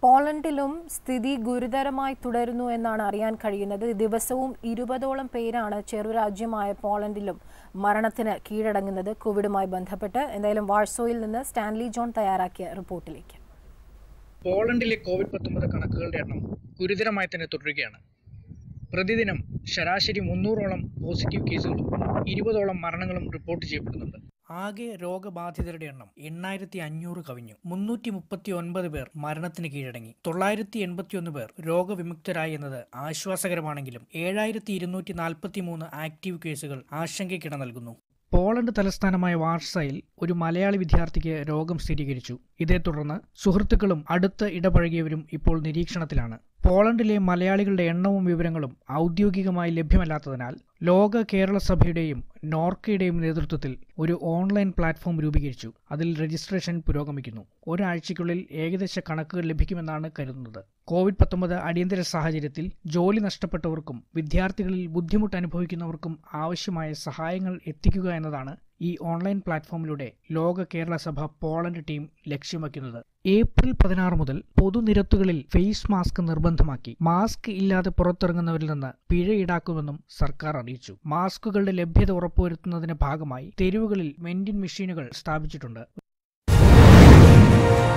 പോളണ്ടിലും സ്ഥിതി ഗുരുതരമായി തുടരുന്നു എന്നാണ് അറിയാൻ കഴിയുന്നത് ദിവസവും ഇരുപതോളം പേരാണ് ചെറുരാജ്യമായ പോളണ്ടിലും മരണത്തിന് കീഴടങ്ങുന്നത് കോവിഡുമായി ബന്ധപ്പെട്ട് എന്തായാലും വാഴ്സോയിൽ നിന്ന് സ്റ്റാൻലി ജോൺ തയ്യാറാക്കിയ റിപ്പോർട്ടിലേക്ക് പോളണ്ടിലെ കോവിഡ് പത്തൊമ്പത് കണക്കുകളുടെ എണ്ണം ഗുരുതരമായി തന്നെ തുടരുകയാണ് പ്രതിദിനം ശരാശരി മുന്നൂറോളം പോസിറ്റീവ് കേസുകളും ഇരുപതോളം മരണങ്ങളും റിപ്പോർട്ട് ചെയ്യപ്പെടുന്നുണ്ട് ആകെ രോഗബാധിതരുടെ എണ്ണം എണ്ണായിരത്തി അഞ്ഞൂറ് കവിഞ്ഞു മുന്നൂറ്റി മുപ്പത്തി ഒൻപത് പേർ മരണത്തിന് കീഴടങ്ങി തൊള്ളായിരത്തി എൺപത്തിയൊന്ന് പേർ രോഗവിമുക്തരായി എന്നത് ആശ്വാസകരമാണെങ്കിലും ഏഴായിരത്തി ഇരുന്നൂറ്റി നാൽപ്പത്തി മൂന്ന് ആക്റ്റീവ് കേസുകൾ ആശങ്കയ്ക്കിട നൽകുന്നു പോളണ്ട് തലസ്ഥാനമായ വാർസയിൽ ഒരു മലയാളി വിദ്യാർത്ഥിക്ക് രോഗം സ്ഥിരീകരിച്ചു ഇതേ തുടർന്ന് സുഹൃത്തുക്കളും അടുത്ത് ഇടപഴകിയവരും ഇപ്പോൾ നിരീക്ഷണത്തിലാണ് പോളണ്ടിലെ മലയാളികളുടെ എണ്ണവും വിവരങ്ങളും ഔദ്യോഗികമായി ലഭ്യമല്ലാത്തതിനാൽ ലോക കേരള സഭയുടെയും നോർക്കയുടെയും നേതൃത്വത്തിൽ ഒരു ഓൺലൈൻ പ്ലാറ്റ്ഫോം രൂപീകരിച്ചു അതിൽ രജിസ്ട്രേഷൻ പുരോഗമിക്കുന്നു ഒരാഴ്ചയ്ക്കുള്ളിൽ ഏകദേശ കണക്കുകൾ ലഭിക്കുമെന്നാണ് കരുതുന്നത് കോവിഡ് പത്തൊമ്പത് അടിയന്തര സാഹചര്യത്തിൽ ജോലി നഷ്ടപ്പെട്ടവർക്കും വിദ്യാർത്ഥികളിൽ ബുദ്ധിമുട്ട് അനുഭവിക്കുന്നവർക്കും ആവശ്യമായ സഹായങ്ങൾ എത്തിക്കുക എന്നതാണ് ഈ ഓൺലൈൻ പ്ലാറ്റ്ഫോമിലൂടെ ലോക കേരള സഭ പോളണ്ട് ടീം ലക്ഷ്യം വയ്ക്കുന്നത് ഏപ്രിൽ പതിനാറ് മുതൽ പൊതുനിരത്തുകളിൽ ഫേസ് മാസ്ക് നിർബന്ധമാക്കി മാസ്ക് ഇല്ലാതെ പുറത്തിറങ്ങുന്നവരിൽ നിന്ന് പിഴ ഈടാക്കുമെന്നും സർക്കാർ അറിയിച്ചു മാസ്കുകളുടെ ലഭ്യത ഉറപ്പുവരുത്തുന്നതിന്റെ ഭാഗമായി തെരുവുകളിൽ വെൻഡിങ് മെഷീനുകൾ സ്ഥാപിച്ചിട്ടുണ്ട്